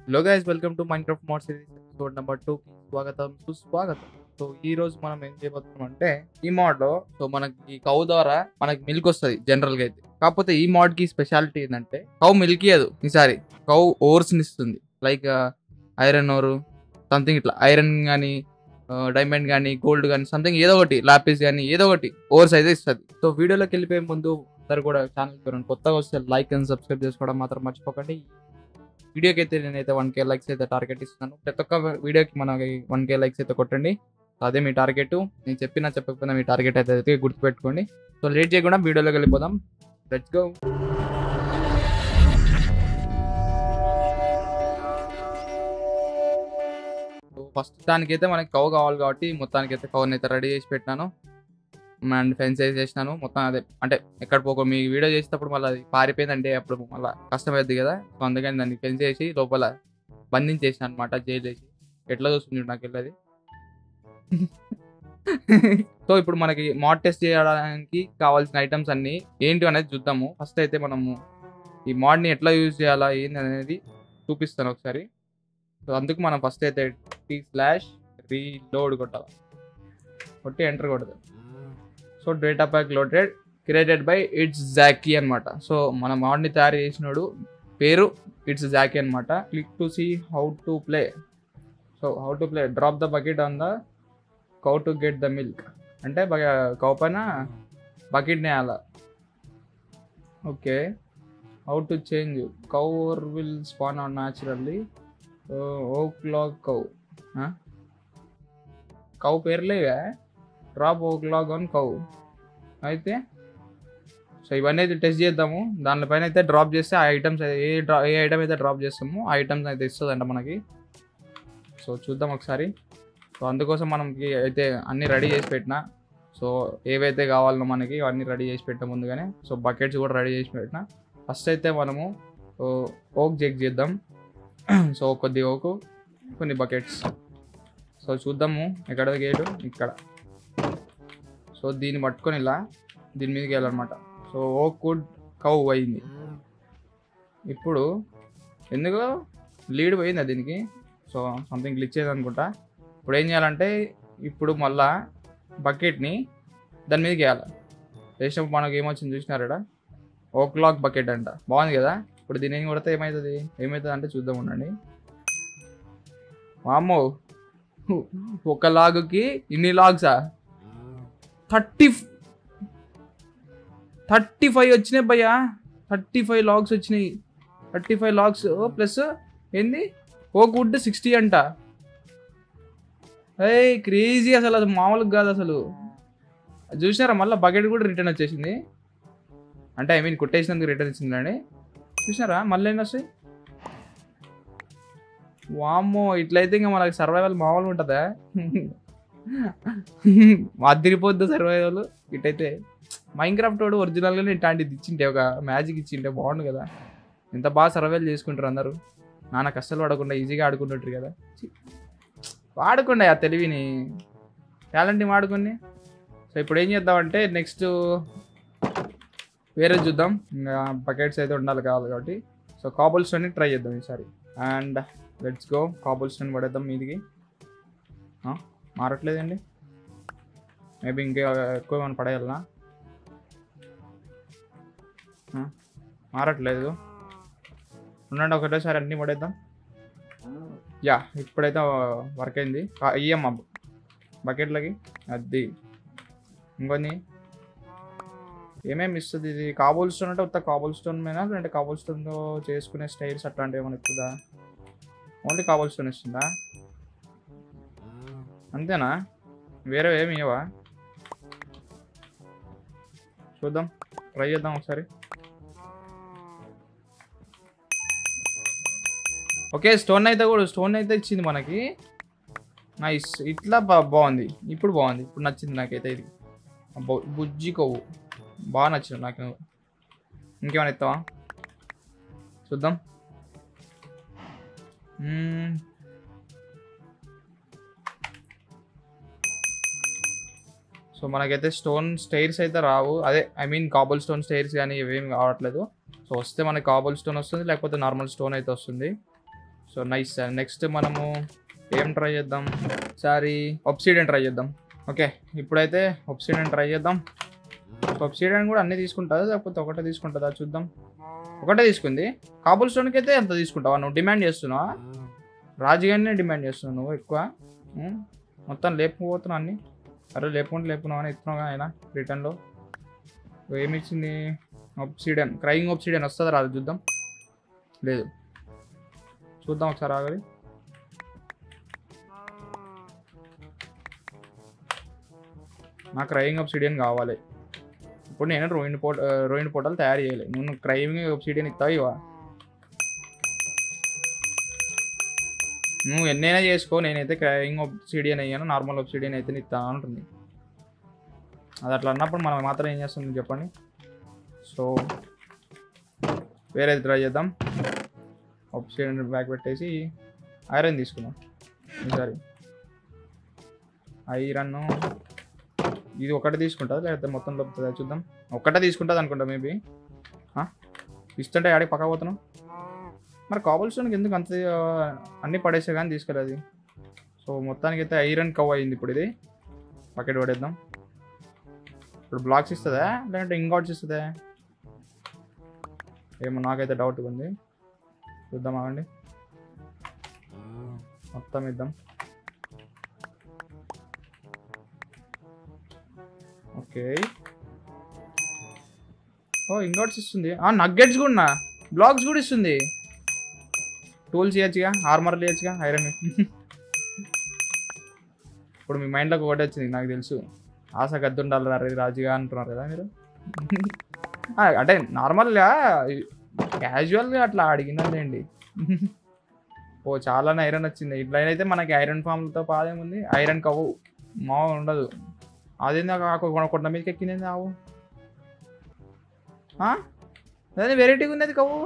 Hello guys welcome to Minecraft mod series episode number two కి స్వాగతం సుస్వాగతం so ఈ రోజు మనం ఏం చేయబోతున్నాం అంటే ఈ మోడ్ లో సో మనకి కౌ ద్వారా మనకి మిల్క్ వస్తుంది జనరల్ గా అయితే కాకపోతే ఈ మోడ్ కి స్పెషాలిటీ ఏంటంటే కౌ మిల్క్ ఇయ్యదు ఈసారి కౌ ఓర్స్ ఇస్తుంది లైక్ ఐరన్ ఓర్ సంథింగ్ ఇట్లా ఐరన్ కానీ డైమండ్ కానీ గోల్డ్ కానీ సంథింగ్ ఏదో ఒకటి లాపిస్ కానీ ఏదో ఒకటి ఓవర్స్ అయితే ఇస్తుంది సో వీడియోలోకి వెళ్ళిపోయే ముందు అందరు కూడా ఛానల్ కొత్తగా వస్తే లైక్ అండ్ సబ్స్క్రైబ్ చేసుకోవడం మాత్రం మర్చిపోకండి వీడియోకి అయితే నేనైతే వన్ కే లైక్స్ అయితే టార్గెట్ ఇస్తున్నాను ప్రతి ఒక్క వీడియోకి మనకి వన్ కే లైక్స్ అయితే కొట్టండి అదే మీ టార్గెట్ నేను చెప్పినా చెప్పకపోయినా మీ టార్గెట్ అయితే అయితే గుర్తుపెట్టుకోండి సో లేట్ చేయకుండా వీడియోలోకి వెళ్ళిపోదాం లెట్స్ గో ఫస్ట్ దానికైతే మనకి కవ్ కావాలి కాబట్టి మొత్తానికి అయితే కవర్ని అయితే రెడీ చేసి పెట్టినాను అండ్ ఫెన్స్ చేసినాను మొత్తం అదే అంటే ఎక్కడ పోకో మీ వీడియో చేసేటప్పుడు మళ్ళీ అది పారిపోయిందంటే అప్పుడు మళ్ళీ కష్టమైంది కదా సో అందుకని దాన్ని ఫెన్స్ చేసి లోపల బంధించేసిన అనమాట జైలు వేసి ఎట్లా చూస్తుంది చూడు నాకు వెళ్ళది సో ఇప్పుడు మనకి మాడ్ టెస్ట్ చేయడానికి కావాల్సిన ఐటమ్స్ అన్ని ఏంటి అనేది చూద్దాము ఫస్ట్ అయితే మనము ఈ మాడ్ని ఎట్లా యూజ్ చేయాలా ఏంది అనేది చూపిస్తాను ఒకసారి సో అందుకు మనం ఫస్ట్ అయితే టీ స్లాష్ రీలోడ్ కొట్టాలి కొట్టి ఎంటర్ కొడదు so data pack loaded created by it's Jackie అనమాట సో మన మాడ్ని తయారు చేసినోడు పేరు ఇట్స్ జాకీ అనమాట click to see how to play so how to play drop the bucket on the cow to get the milk అంటే cow పైన బకెట్ని వేయాల okay how to change cow will spawn on naturally o'clock cow cow పేర్లేవే drop o'clock on cow అయితే so ఇవన్నీ అయితే test చేద్దాము దానిపైన అయితే డ్రాప్ చేస్తే ఆ ఐటమ్స్ ఏ డ్రా ఏ ఐటమ్ అయితే డ్రాప్ చేస్తామో ఆ ఐటమ్స్ అయితే ఇస్తుందంట మనకి సో చూద్దాం ఒకసారి సో అందుకోసం మనకి అయితే అన్నీ రెడీ చేసి పెట్టిన సో ఏవైతే కావాలనో మనకి అవన్నీ రెడీ చేసి పెట్టాం ముందుగానే సో బకెట్స్ కూడా రెడీ చేసి పెట్టిన ఫస్ట్ అయితే మనము ఓక్ చెక్ చేద్దాం సో కొద్ది ఓకు కొన్ని బకెట్స్ సో చూద్దాము ఎక్కడ గేటు ఇక్కడ సో దీన్ని పట్టుకొని ఇలా దీని మీదకి వెళ్ళాలన్నమాట సో ఓక్ కుడ్ కౌ అయింది ఇప్పుడు ఎందుకు లీడ్ పోయిందా దీనికి సో సంథింగ్ గ్లిచ్ అయ్యేది అనుకుంటా ఇప్పుడు ఏం చేయాలంటే ఇప్పుడు మళ్ళా బకెట్ని దాని మీదకి వేయాలి వేసినప్పుడు మనకి ఏమొచ్చింది చూసినారా ఓ క్లాక్ బకెట్ అంట బాగుంది కదా ఇప్పుడు దీని ఏం కొడితే ఏమవుతుంది ఏమవుతుంది అంటే చూద్దాం ఉండండి వామ్మో ఒక లాగుకి ఇన్ని లాగ్సా థర్టీ థర్టీ ఫైవ్ వచ్చినాయి భయ్యా థర్టీ ఫైవ్ లాగ్స్ వచ్చినాయి థర్టీ ఫైవ్ లాగ్స్ ప్లస్ ఏంది ఓ వుడ్ సిక్స్టీ అంట ఏయ్ క్రేజీ అసలు అది మామూలుగా కాదు అసలు అది చూసినారా మళ్ళీ బకెట్ కూడా రిటర్న్ వచ్చేసింది అంటే ఐ మీన్ కొట్టేసినందుకు రిటర్న్ ఇచ్చిందండి చూసినారా మళ్ళీ ఏం వస్తాయి వామ్మో ఇట్లయితే ఇంకా మనకి సర్వైవల్ మామూలుగా ఉంటుందా అదిరిపోద్ది సర్వైవల్ ఇటైతే మైన్క్రాఫ్ట్ వాడు ఒరిజినల్గానే ఇట్లాంటిది ఇచ్చింటే ఒక మ్యాజిక్ ఇచ్చింటే బాగుండు కదా ఎంత బాగా సర్వైవల్ చేసుకుంటారు అందరూ నాన్న కష్టాలు పడకుండా ఈజీగా ఆడుకుంటుంటారు కదా ఛీ. వాడుకోండి ఆ తెలివిని టాలెంట్ని వాడుకొని సో ఇప్పుడు ఏం చేద్దామంటే నెక్స్ట్ వేరే చూద్దాం ఇంకా బకెట్స్ అయితే ఉండాలి కావాలి కాబట్టి సో కాబుల్ స్టోన్ని ట్రై చేద్దాం ఈసారి and let's go cobblestone పడేద్దాం మీదికి ఆ, మారట్లేదండి మేబీ ఇంకా ఎక్కువ ఏమైనా పడేయాలనా ఆ, మారట్లేదు ఉండండి ఒకటేసారి అన్నీ పడేద్దాం యా ఇప్పుడైతే వర్క్ అయింది ఇయ్యమ్మా బకెట్లకి అది ఇంకొన్ని ఏమేమి ఇస్తుంది ఇది కాబోల్ స్టోన్ అంటే ఉత్త కాబోల్ స్టోన్ మీద లేదంటే కాబోల్ స్టోన్తో చేసుకునే స్టైల్స్ అట్లాంటివి ఏమైనా ఇస్తుందా ఓన్లీ కాబోల్ స్టోన్ ఇస్తుందా అంతేనా వేరే ఏమి ఇవ్వవా చూద్దాం ట్రై చేద్దాం ఒకసారి ఓకే స్టోన్ అయితే కూడా స్టోన్ అయితే ఇచ్చింది మనకి నైస్ ఇట్లా బా బాగుంది ఇప్పుడు బాగుంది ఇప్పుడు నచ్చింది నాకైతే ఇది అబ్బో, బుజ్జి కొవ్వు బాగా నచ్చింది నాకు నువ్వు ఇంకేమైనా ఇస్తావా చూద్దాం మ్మ్. సో మనకైతే స్టోన్ స్టైర్స్ అయితే రావు అదే I mean cobblestone stairs కానీ ఇవేమి కావట్లేదు సో వస్తే మనకి కాబుల్ స్టోన్ వస్తుంది లేకపోతే నార్మల్ స్టోన్ అయితే వస్తుంది సో నైస్ సార్ నెక్స్ట్ మనము ఏం ట్రై చేద్దాం సారీ ఒప్సిడియన్ ట్రై చేద్దాం ఓకే ఇప్పుడైతే ఒప్సిడియన్ ట్రై చేద్దాం ఒప్సిడియన్ కూడా అన్నీ తీసుకుంటుందా లేకపోతే ఒకటే తీసుకుంటుందా చూద్దాం ఒకటే తీసుకుంది కాబుల్ స్టోన్కి అయితే ఎంత తీసుకుంటావా నువ్వు డిమాండ్ చేస్తున్నావా రాజుగారినే డిమాండ్ చేస్తున్నావు నువ్వు ఎక్కువ ఉం? మొత్తం లేపుకుపోతున్నావు అన్ని అరే లేపుకుంటే లేపుకున్నావు అని ఇస్తున్నావు ఆయన రిటర్న్లో ఏమి ఇచ్చింది ఒప్సిడియన్ క్రయింగ్ ఒప్సిడియన్ వస్తుందా రాదు చూద్దాం లేదు చూద్దాం ఒకసారి ఆగలి నాకు క్రయింగ్ ఒప్సిడియన్ కావాలి ఇప్పుడు నేను రోయిన్ పోట రోయిన్ పోటల్ తయారు చేయాలి నువ్వు క్రైమింగ్ ఒప్సిడియన్ ఇస్తావు ఇవా నువ్వు ఎన్నైనా చేసుకో నేనైతే క్రయింగ్ ఒప్సిడియన్ అయ్యాను నార్మల్ ఒప్సిడియన్ అయితే ఇస్తాను అంటుంది అది అట్లా అన్నప్పుడు మనం మాత్రం ఏం చేస్తుంది చెప్పండి సో వేరేది ట్రై చేద్దాం ఆప్షన్ బ్యాక్ పెట్టేసి ఐరన్ తీసుకుందాం ఈసారి ఐరన్ ఇది ఒకటే తీసుకుంటుంది లేకపోతే మొత్తం దొరుకుతుందా చూద్దాం ఒక్కటే తీసుకుంటుంది అనుకుంటా మేబీ ఇస్తుంటే ఆడికి పక్క పోతున్నాం మరి కాబుల్ స్టోన్కి ఎందుకు అంత ఆ, అన్నీ పడేసే కానీ తీసుకెళ్ళదు సో మొత్తానికి అయితే ఐరన్ కవ్ అయింది ఇప్పుడు ఇది బకెట్ పడేద్దాం ఇప్పుడు బ్లాక్స్ ఇస్తుందా లేదంటే ఇంగాట్స్ ఇస్తుందా ఏమో నాకైతే డౌట్ ఉంది చూద్దాం ఆగండి మొత్తం ఇద్దాం ఓకే ఓ ఇంగాట్స్ ఇస్తుంది నగ్గెట్స్ కూడా బ్లాక్స్ కూడా ఇస్తుంది టూల్స్ ఇవ్వచ్చుగా ఆర్మర్ ఇవ్వచ్చుగా ఐరన్ ఇప్పుడు మీ మైండ్లోకి ఒకటి వచ్చింది నాకు తెలుసు ఆశ గద్దుండాలి రా రాజుగా అంటున్నారు కదా మీరు ఆ, అంటే నార్మల్గా క్యాజువల్గా అట్లా అడిగినదండి ఓ చాలానే ఐరన్ వచ్చింది ఇట్లా అయితే మనకి ఐరన్ ఫామ్లతో పాదేముంది ఐరన్ కవ్వు మా ఉండదు అదేంది కొండ మీదకి ఎక్కింది ఆవు ఆ? అదే వెరైటీగా ఉంది అది కవ్వు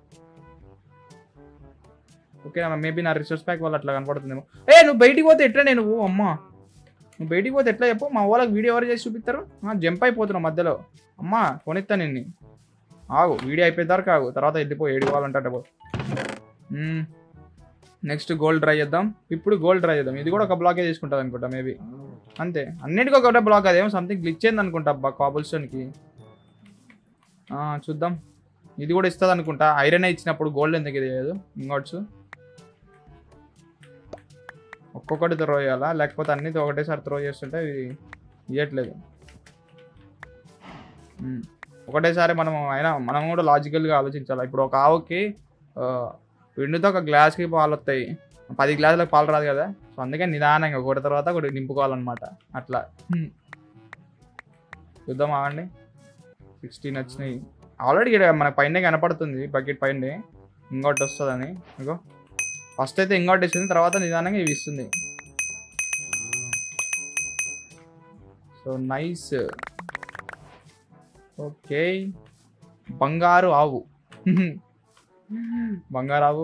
ఓకే మేబీ నా రిసోర్స్ ప్యాక్ వల్ల అట్లా కనపడుతుందేమో ఏ నువ్వు బయటికి పోతే ఎట్లా నేను అమ్మా నువ్వు బయటికి పోతే ఎట్లా చెప్పు మా వాళ్ళకి వీడియో ఎవరు చేసి చూపిస్తారు జంప్ అయిపోతున్నావు మధ్యలో అమ్మా కొనిస్తా నిన్ను ఆగు వీడియో అయిపోయేదాకా ఆగు తర్వాత వెళ్ళిపో ఏడుకోవాలంటే పో నెక్స్ట్ గోల్డ్ ట్రై చేద్దాం ఇప్పుడు గోల్డ్ ట్రై చేద్దాం ఇది కూడా ఒక బ్లాకే తీసుకుంటుంది అనుకుంటా మేబీ అంతే అన్నిటికీ ఒకటే బ్లాక్ అదేమో సంథింగ్ గ్లిచ్ అయింది అనుకుంటా అబ్బా కాబుల్ స్టోన్కి చూద్దాం ఇది కూడా ఇస్తుంది అనుకుంటా ఐరన్ ఇచ్చినప్పుడు గోల్డ్ ఎందుకు ఇది చేయదు ఇంకోట్స్ ఒక్కొక్కటి త్రో చేయాలా లేకపోతే అన్ని ఒకటేసారి త్రో చేస్తుంటే ఇది ఇవ్వట్లేదు ఉమ్. ఒకటేసారి మనం అయినా మనం కూడా లాజికల్గా ఆలోచించాలి ఇప్పుడు ఒక ఆవుకి ఆ, పిండితో ఒక గ్లాస్కి పాలు వస్తాయి పది గ్లాసులకు పాలు రాదు కదా సో అందుకే నిదానంగా ఒకటి తర్వాత ఒకటి నింపుకోవాలన్నమాట అట్లా ఉమ్. చూద్దాం ఆగండి సిక్స్టీన్ వచ్చినాయి ఆల్రెడీ ఇక్కడ మన పైన కనపడుతుంది బకెట్ పైన ఇంకోటి వస్తుందని ఇగో ఫస్ట్ అయితే ఇంకోటి ఇస్తుంది తర్వాత నిదానంగా ఇవి ఇస్తుంది సో నైస్ ఓకే బంగారు ఆవు బంగారు ఆవు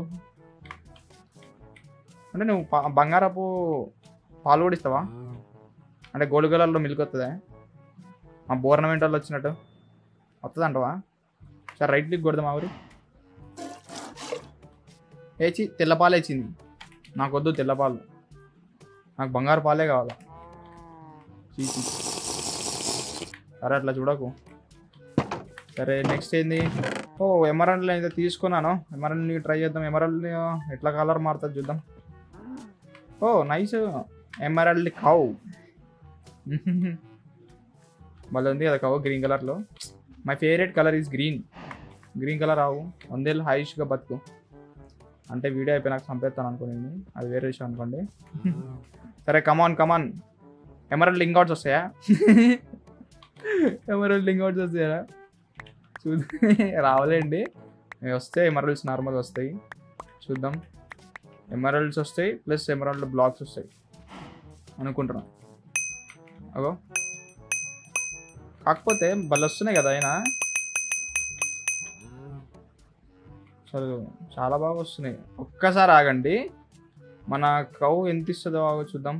అంటే నువ్వు పా- బంగారపు పాలు కూడా ఇస్తావా అంటే గోల్డ్ కలర్లో మిల్క్ వస్తుందా మా బోర్నమెంట్ వాళ్ళు వచ్చినట్టు వస్తుంది అంటవా సరే రైట్ క్లిక్ కొడదాం ఆవిరి ఏచి తెల్ల పాలు వేసింది నాకు వద్దు తెల్ల పాలు నాకు బంగారు పాలే కావాలా చీ, చీ. సరే అట్లా చూడకు సరే నెక్స్ట్ ఏంది ఓ ఎమరాల్డ్ అయితే తీసుకున్నాను ఎమరాల్డ్ ట్రై చేద్దాం ఎమరాల్డ్ ఎట్లా కలర్ మారుతుంది చూద్దాం ఓ నైస్ ఎమరాల్డ్ కౌ మళ్ళీ ఉంది కదా కౌ గ్రీన్ కలర్లో my favourite colour is green green colour ఆవు వందేళ్ళు హైష్గా బతుకు అంటే వీడియో అయిపోయినాక చంపేస్తాను అనుకునేది అది వేరే విషయం అనుకోండి సరే కమాన్ కమాన్ ఎమరల్ లింగౌట్స్ వస్తాయా ఎమరల్ లింగౌట్స్ వస్తాయా చూద్దాం రావాలండి ఇవి వస్తే ఎమరల్స్ నార్మల్ వస్తాయి చూద్దాం ఎమరల్డ్స్ వస్తాయి ప్లస్ ఎమరల్డ్ బ్లాక్స్ వస్తాయి అనుకుంటున్నాం అగో కాకపోతే బళ్ళు వస్తున్నాయి కదా అయినా అసలు చాలా బాగా వస్తున్నాయి ఒక్కసారి ఆగండి మన కౌ ఎంత ఇస్తుందో ఆగో చూద్దాం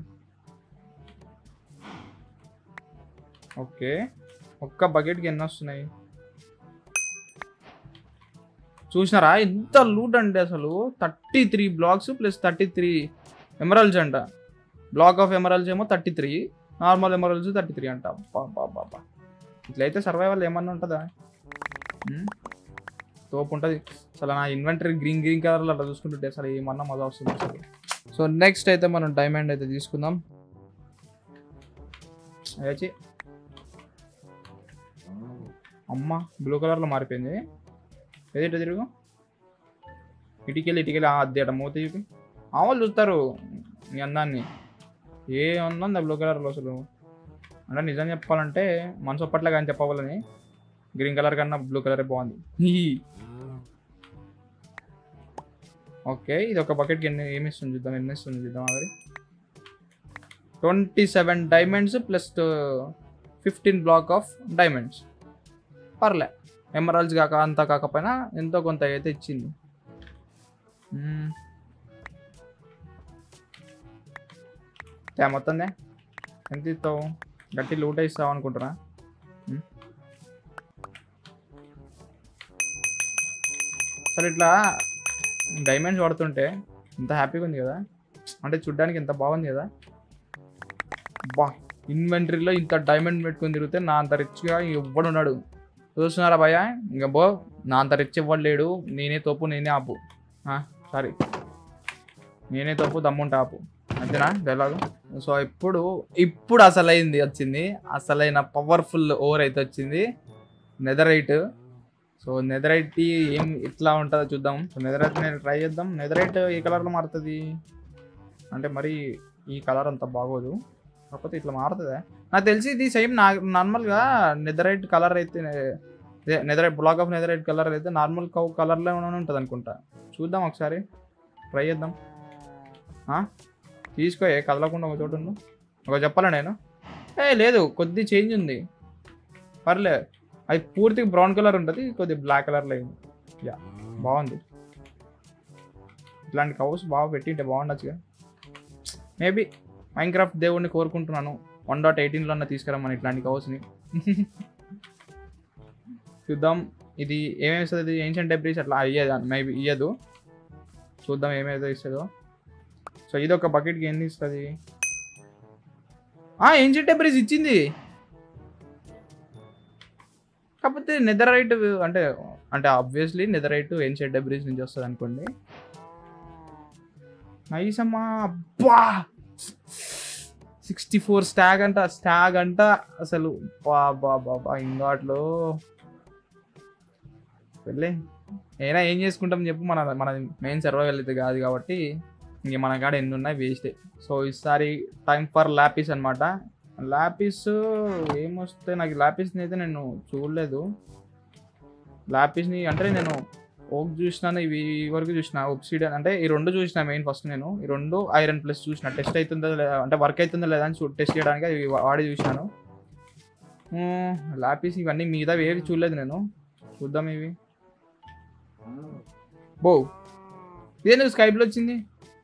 ఓకే ఒక్క బకెట్కి ఎన్ని వస్తున్నాయి చూసినారా ఎంత లూట్ అంటే అసలు thirty three blocks plus thirty three emeralds అంట బ్లాక్ ఆఫ్ ఎమరల్స్ ఏమో thirty three normal emeralds thirty three అంట బాబా బాబా ఇట్లయితే సర్వైవల్ ఏమన్నా ఉంటుందా ఉమ్? తోపు ఉంటుంది అసలు నా ఇన్వెంటరీ గ్రీన్ గ్రీన్ కలర్లో అట్లా చూసుకుంటుంటే అసలు ఏమన్నా మజా వస్తుంది అసలు సో నెక్స్ట్ అయితే మనం డైమండ్ అయితే తీసుకుందాం అయ్యచ్చి అమ్మ బ్లూ కలర్లో మారిపోయింది ఏదేట తిరుగు ఇటుకెళ్ళి ఇటుకెళ్ళి అద్దె అట మూత చూపి ఆ వాళ్ళు చూస్తారు మీ అందాన్ని ఏ ఉందా బ్లూ కలర్లో అసలు అంటే నిజం చెప్పాలంటే మనసు ఒప్పట్లే కానీ చెప్పవాలని గ్రీన్ కలర్ కన్నా బ్లూ కలరే బాగుంది ఈ. ఓకే ఇది ఒక బకెట్కి ఎన్ని ఏమి ఇస్తుంది చూద్దాం ఎన్ని ఇస్తుంది చూద్దాం అవి twenty seven diamonds plus fifteen block of diamonds పర్లే ఎమరాల్స్ కాక అంత కాకపోయినా ఎంతో కొంత అయితే ఇచ్చింది మ్మ్. తే మొత్తందే ఎంత ఇస్తావు గట్టి లూట ఇస్తావు అనుకుంటున్నా మ్మ్. సరే ఇట్లా డైమండ్స్ వాడుతుంటే ఇంత హ్యాపీగా ఉంది కదా అంటే చూడ్డానికి ఎంత బాగుంది కదా బా ఇన్వెంటరీలో ఇంత డైమండ్ పెట్టుకుని తిరిగితే నా అంత రిచ్గా ఎవ్వడు ఉన్నాడు చూస్తున్నారా భయ్య ఇంకా బో నా అంత రిచ్ ఇవ్వలేడు నేనే తోపు నేనే ఆపు సారీ నేనే తోపు దమ్ముంటా ఆపు అంతేనా డైలాగు సో ఇప్పుడు ఇప్పుడు అసలైంది వచ్చింది అసలైన పవర్ఫుల్ ఓవర్ అయితే వచ్చింది నెదరైట్ సో నెదరైట్ ఏం ఎట్లా ఉంటుందో చూద్దాం సో నెదరైట్ నేను ట్రై చేద్దాం నెదరైట్ ఏ కలర్లో మారుతుంది అంటే మరి ఈ కలర్ అంత బాగోదు కాకపోతే ఇట్లా మారుతుందా నాకు తెలిసి ఇది సేమ్ నా నార్మల్గా నెదరైట్ కలర్ అయితే netherite block of netherite colour అయితే నార్మల్ కౌ కలర్లో ఉంటుంది అనుకుంటా చూద్దాం ఒకసారి ట్రై చేద్దాం ఆ? తీసుకో ఏ కదలకుండా ఒక చోటు ఉండు ఒక చెప్పాలా నేను ఏ లేదు కొద్ది చేంజ్ ఉంది పర్లే అది పూర్తిగా బ్రౌన్ కలర్ ఉంటుంది కొద్ది బ్లాక్ కలర్లో అయింది యా బాగుంది ఇట్లాంటి కౌస్ బాగా పెట్టింటే బాగుండొచ్చుగా మేబీ మైన్క్రాఫ్ట్ దేవుడిని కోరుకుంటున్నాను వన్ డాట్ ఎయిటీన్లో అన్న తీసుకురమ్మని ఇట్లాంటి కౌస్ని చూద్దాం ఇది ఏమేమి ఇస్తుంది ఏన్షియంట్ డెబ్రీస్ అట్లా అయ్యేది మేబీ ఇయ్యదు చూద్దాం ఏమేదో ఇస్తుందో సో ఇది ఒక బకెట్కి ఎన్ని ఇస్తుంది ఏన్షియంట్ డెబ్రీస్ ఇచ్చింది కాకపోతే నెదరైట్ అంటే అంటే ఆబ్వియస్లీ నెదరైట్ ఏన్షియంట్ డెబ్రీస్ నుంచి వస్తుంది అనుకోండి నైస్ అమ్మా అబ్బా సిక్స్టీ ఫోర్ స్టాగ్ అంట స్టాగ్ అంట అసలు బాబా బాబా ఇంగాట్లో వెళ్ళే అయినా ఏం చేసుకుంటాం చెప్పు మన మన మెయిన్ సర్వైవల్ అయితే కాదు కాబట్టి ఇంక మన కాడ ఎన్ని ఉన్నాయి వేస్టే సో ఈసారి టైం ఫర్ ల్యాపిస్ అనమాట ల్యాపిస్ ఏమొస్తే నాకు ల్యాపిస్ని అయితే నేను చూడలేదు ల్యాపిస్ని అంటే నేను ఓక్ చూసినాను ఇవి ఈ వరకు చూసిన ఒక్సిడన్ అంటే ఈ రెండు చూసిన మెయిన్ ఫస్ట్ నేను ఈ రెండు ఐరన్ ప్లస్ చూసిన టెస్ట్ అవుతుందో లేదా అంటే వర్క్ అవుతుందో లేదా అని టెస్ట్ చేయడానికి అవి వాడి చూసినాను ల్యాపిస్ ఇవన్నీ మిగతా ఏవి చూడలేదు నేను చూద్దాం ఇవి బో ఇదే నువ్వు స్కై బ్లూ వచ్చింది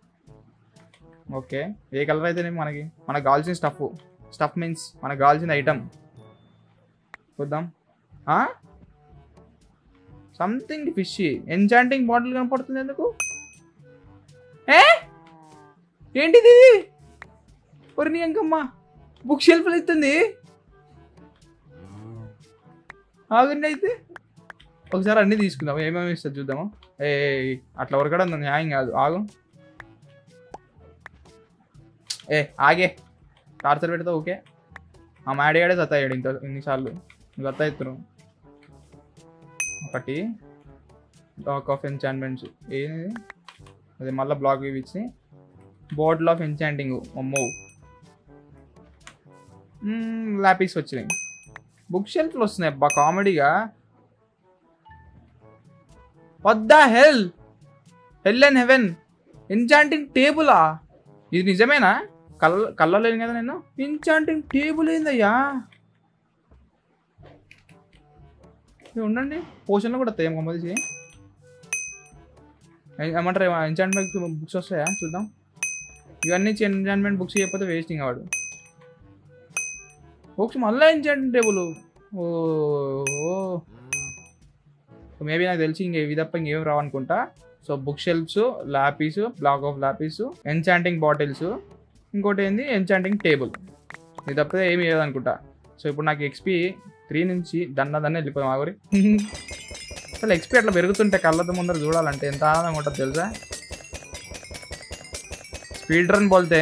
ఓకే ఏ కలర్ అయితేనే మనకి మనకు కావాల్సిన స్టఫ్ స్టఫ్ మీన్స్ మనకు కావాల్సిన ఐటమ్ చూద్దాం సంథింగ్ ఫిష్ ఎన్చాంటింగ్ బాటిల్ కనపడుతుంది ఎందుకు ఏ ఏంటిది ఒరిని అంకమ్మ బుక్ షెల్ఫ్లు ఇస్తుంది ఆగండి అయితే ఒకసారి అన్నీ తీసుకుందాం ఏమేమి ఇస్తుంది చూద్దాము ఏ అట్లా ఉరకడం న్యాయం కాదు ఆగు ఏ ఆగే టార్చర్ పెడితే ఓకే ఆ మాడిగాడే సత్తాయాడు ఇంకా ఇన్నిసార్లు గత్త ఎత్తును ఒకటి డాక్ ఆఫ్ ఎన్చాన్మెంట్స్ ఏది అది మళ్ళీ బ్లాక్ ఇవి ఇచ్చి బోర్డ్ల్ ఆఫ్ ఎన్చాంటింగ్ అమ్మో ల్యాపిక్స్ వచ్చినాయి బుక్ షెల్ఫ్లు వస్తున్నాయి అబ్బా కామెడీగా వద్ద hell hell and heaven enchanting టేబులా ఇది నిజమేనా కళ్ళ కళ్ళలేను కదా నేను ఎన్చాంటింగ్ టేబుల్ ఏందయ్యా ఇది ఉండండి పోషన్లో కూడా వస్తాయి గమ్మదిసి ఏమంటారు ఎంచాంట్మెంట్ బుక్స్ వస్తాయా చూద్దాం ఇవన్నీ ఎంచాంట్మెంట్ బుక్స్ చేయకపోతే వేస్టింగ్ వాడు బుక్స్ మళ్ళీ enchantment table oh so maybe నాకు తెలిసి ఇంక ఇవి తప్ప ఇంకేం రావు అనుకుంటా so bookshelves lapis block of lapis enchanting bottles ఇంకోటి ఏంది ఎన్చాంటింగ్ టేబుల్ ఇది తప్పితే ఏమి అనుకుంటా సో ఇప్పుడు నాకు ఎక్స్పీ త్రీ నుంచి దన్న దన్న వెళ్ళిపోయాం ఆగురి అసలు ఎక్స్పీ అట్లా పెరుగుతుంటే కళ్ళతో ముందర చూడాలంటే ఎంత ఆనందంగా ఉంటుంది తెలుసా స్పీడ్ రన్ బోల్తే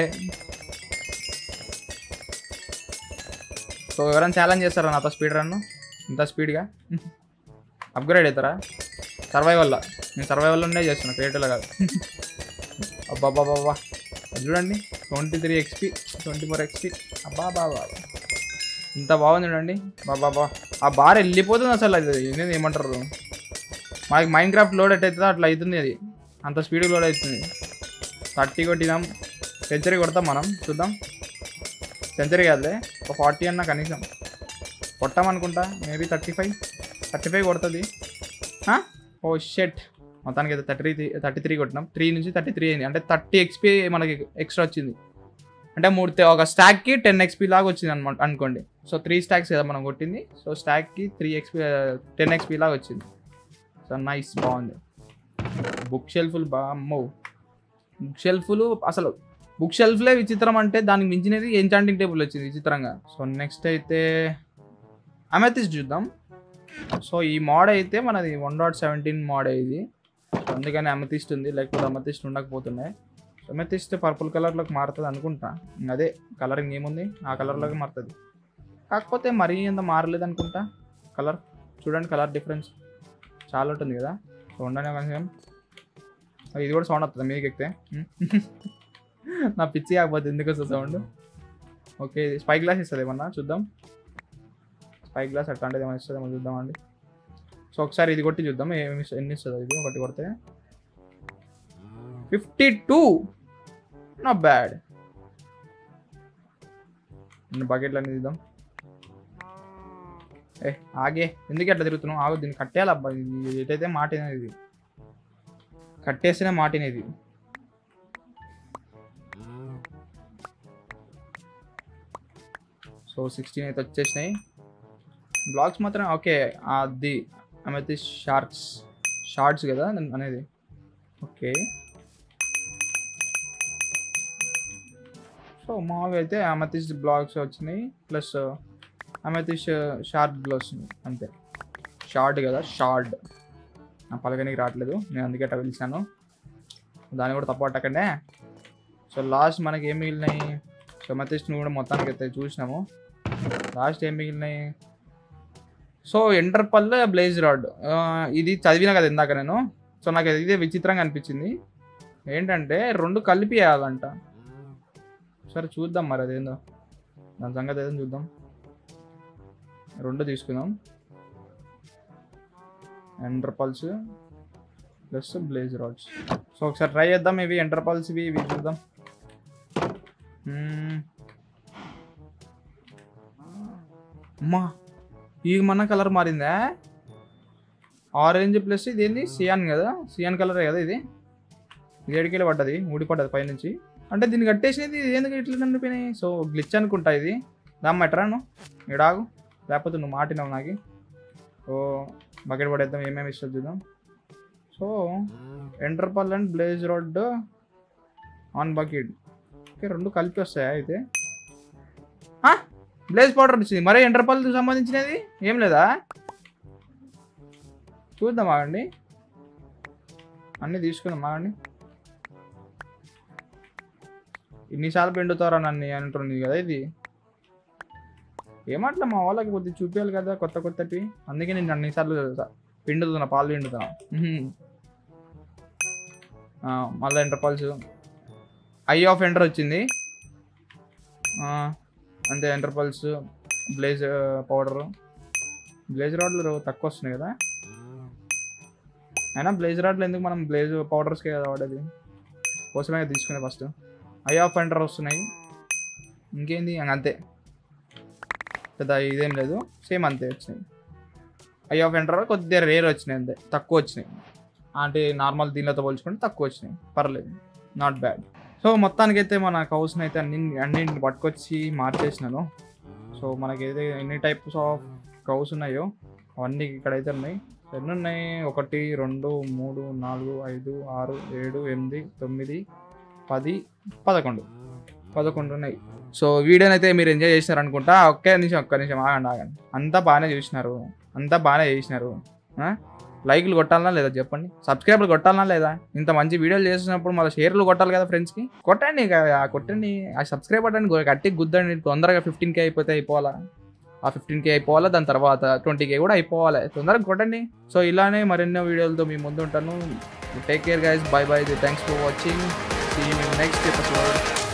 సో ఎవరైనా ఛాలెంజ్ చేస్తారా నాతో స్పీడ్ రన్ ఇంత స్పీడ్గా అప్గ్రేడ్ అవుతారా సర్వైవల్లో నేను సర్వైవల్లోనే చేస్తున్నా క్రియేటివ్లో కాదు అబ్బా బాబా అది చూడండి twenty three XP twenty four XP అబ్బా బాబా ఇంత బాగుంది చూడండి బాబా బా ఆ బార్ వెళ్ళిపోతుంది అసలు అది ఏంది ఏమంటారు మనకి మైండ్ క్రాఫ్ట్ లోడ్ ఎట్టయితుందో అట్లా అవుతుంది అది అంత స్పీడ్ లోడ్ అవుతుంది థర్టీ కొట్టినాం సెంచరీ కొడతాం మనం చూద్దాం సెంచరీ కాదులే ఒక ఫార్టీ అన్న కనీసం కొట్టామనుకుంటా maybe thirty five thirty five కొడుతుంది ఓ షెట్ మొత్తానికి అయితే థర్టీ త్రీ థర్టీ త్రీ కొట్టినాం త్రీ నుంచి థర్టీ త్రీ అయింది అంటే థర్టీ ఎక్స్పీ మనకి ఎక్స్ట్రా వచ్చింది అంటే మూడు తే- ఒక స్టాక్కి టెన్ ఎక్స్పీ లాగా వచ్చింది అనమాట అనుకోండి సో త్రీ స్టాక్స్ కదా మనం కొట్టింది సో స్టాక్కి త్రీ ఎక్స్పీ టెన్ ఎక్స్పీ లాగా వచ్చింది సో నైస్ బాగుంది బుక్ షెల్ఫ్లు బా అమ్మో బుక్ షెల్ఫ్లు అసలు బుక్ షెల్ఫ్లే విచిత్రం అంటే దానికి మించినది ఎంచాంటింగ్ టేబుల్ వచ్చింది విచిత్రంగా సో నెక్స్ట్ అయితే అమెథిస్ చూద్దాం సో ఈ మోడ్ అయితే మనది వన్ డాట్ సెవెంటీన్ మోడ్ ఇది సో అందుకని అమెథిస్ట్ ఉంది లేకపోతే అమెథిస్ట్ ఉండకపోతున్నాయి సో అమెథిస్ట్ పర్పుల్ కలర్లోకి మారుతుంది అనుకుంటా ఇంక అదే కలరింగ్ ఏముంది ఆ కలర్లోకి మారుతుంది కాకపోతే మరీ అంత మారలేదు అనుకుంటా కలర్ చూడండి కలర్ డిఫరెన్స్ చాలా ఉంటుంది కదా సో ఉండనే కొంచెం అది ఇది కూడా సౌండ్ వస్తుంది మీకు ఎక్కితే నా పిచ్చి కాకపోతే ఎందుకు వస్తుంది సౌండ్ ఓకే ఇది స్పై గ్లాస్ ఇస్తుంది ఏమన్నా చూద్దాం స్పై గ్లాస్ అట్లాంటిది ఏమైనా ఇస్తుందేమో చూద్దామండి సో ఒకసారి ఇది కొట్టి చూద్దాం ఏమి ఇస్త- ఎన్ని ఇస్తుంది ఇది ఒకటి కొడితే ఫిఫ్టీ టూ నాట్ బ్యాడ్ బకెట్లు అన్ని తీద్దాం ఏ ఆగే ఎందుకు అట్లా తిరుగుతున్నావు ఆగు దీన్ని కట్టేయాలి అబ్బా ఇది ఎటైతే మాటినది ఇది కట్టేస్తేనే మాటినది సో సిక్స్టీన్ అయితే వచ్చేసినాయి బ్లాగ్స్ మాత్రం ఓకే అది అమెతి షార్ట్స్ షార్ట్స్ కదా దాని అనేది ఓకే సో మామూలుగా అయితే అమెతిస్ బ్లాగ్స్ వచ్చినాయి ప్లస్ అమెతిస్ షార్ట్ బ్లాగ్స్ అంతే షార్ట్ కదా షార్ట్ నా పలకనికి రావట్లేదు నేను అందుకే అట్లా పిలిచాను దాన్ని కూడా తప్పు పట్టకండే సో లాస్ట్ మనకి ఏం మిగిలినాయి సో అమెతిస్ట్ని కూడా మొత్తానికి అయితే చూసినాము లాస్ట్ ఏం మిగిలినాయి so ender pearl blaze rod ఇది చదివినా కదా ఇందాక నేను సో నాకు ఇదే విచిత్రంగా అనిపించింది ఏంటంటే రెండు కలిపి వేయాలంట సరే చూద్దాం మరి అదేందో దాని సంగతి ఏదో చూద్దాం రెండు తీసుకుందాం ender pearls plus blaze rods so ఒకసారి ట్రై చేద్దాం ఇవి ఎంటర్ పల్స్ ఇవి ఇవి చూద్దాం మ్మ్. అమ్మా ఈ మన కలర్ మారిందా ఆరెంజ్ ప్లస్ ఇది ఏంది సియాన్ కదా సియాన్ కలరే కదా ఇది ఇది ఎడికెళ్ళి పడ్డది ఊడిపడ్డది పైనుంచి అంటే దీన్ని కట్టేసినది ఇది ఎందుకు ఇట్లా కనిపినాయి సో గ్లిచ్ అనుకుంటా ఇది దామ్మ ఎట్రాను ఇడాగు లేకపోతే నువ్వు మాటినావు నాకు ఓ బకెట్ పడేద్దాం ఏమేమి ఇస్తుంది చూద్దాం so ender pearl and blaze rod on bucket okay రెండు కలిపి వస్తాయా అయితే బ్లేజ్ పౌడర్ వచ్చింది మరే ఎంటర్పల్ సంబంధించినది ఏం లేదా చూద్దాం ఆగండి అన్నీ తీసుకుందాం ఆగండి ఇన్నిసార్లు పిండుతారా నన్ను అంటుంది కదా ఇది ఏమట్లా మా వాళ్ళకి కొద్దిగా చూపించాలి కదా కొత్త కొత్తటి అందుకే నేను అన్నిసార్లు పిండుతున్నా పాలు పిండుతున్నా ఉహుం. ఆ, మళ్ళీ ender pearls eye of ender వచ్చింది ఆ, అంతే ender pearls blaze powder blaze రాడ్లు తక్కువ వస్తున్నాయి కదా అయినా బ్లేజ్ రాడ్లు ఎందుకు మనం బ్లేజ్ పౌడర్స్కే కదా వాడేది కోసమే తీసుకునే ఫస్ట్ ఐ ఆఫ్ ఎంటర్ వస్తున్నాయి ఇంకేంది ఇంక అంతే పెద్ద ఇదేం లేదు సేమ్ అంతే వచ్చినాయి ఐ ఆఫ్ ఎంటర్ కొద్దిగా రేర్ వచ్చినాయి అంతే తక్కువ వచ్చినాయి అంటే నార్మల్ దీనితో పోల్చుకుంటే తక్కువ వచ్చినాయి పర్లేదు నాట్ బ్యాడ్ సో మొత్తానికైతే మన కౌస్ని అయితే అన్ని అన్నింటిని పట్టుకొచ్చి మార్చేసినాను సో మనకి ఏదైతే ఎన్ని టైప్స్ ఆఫ్ కౌస్ ఉన్నాయో అవన్నీ ఇక్కడైతే ఉన్నాయి ఎన్ని ఉన్నాయి ఒకటి రెండు మూడు నాలుగు ఐదు ఆరు ఏడు ఎనిమిది తొమ్మిది పది పదకొండు పదకొండు ఉన్నాయి సో వీడియోని అయితే మీరు ఎంజాయ్ చేసినారు అనుకుంటా ఒకే నిమిషం ఒక్క నిమిషం ఆగండి ఆగండి అంతా బాగానే చూసినారు అంతా బాగానే చేసినారు ఆ? లైక్లు కొట్టాలనా లేదా చెప్పండి సబ్స్క్రైబ్లు కొట్టాలనా లేదా ఇంత మంచి వీడియోలు చేస్తున్నప్పుడు మళ్ళీ షేర్లు కొట్టాలి కదా ఫ్రెండ్స్కి కొట్టండి ఇక ఆ కొట్టండి ఆ సబ్స్క్రైబ్ బటన్ గట్టి గుద్దండి తొందరగా ఫిఫ్టీన్ కే అయిపోతే అయిపోవాలా ఆ ఫిఫ్టీన్ కే అయిపోవాలా దాని తర్వాత ట్వంటీ కే కూడా అయిపోవాలి తొందరగా కొట్టండి సో ఇలానే మరెన్నో వీడియోలతో మీ ముందు ఉంటాను take care guys bye bye thanks for watching see next episode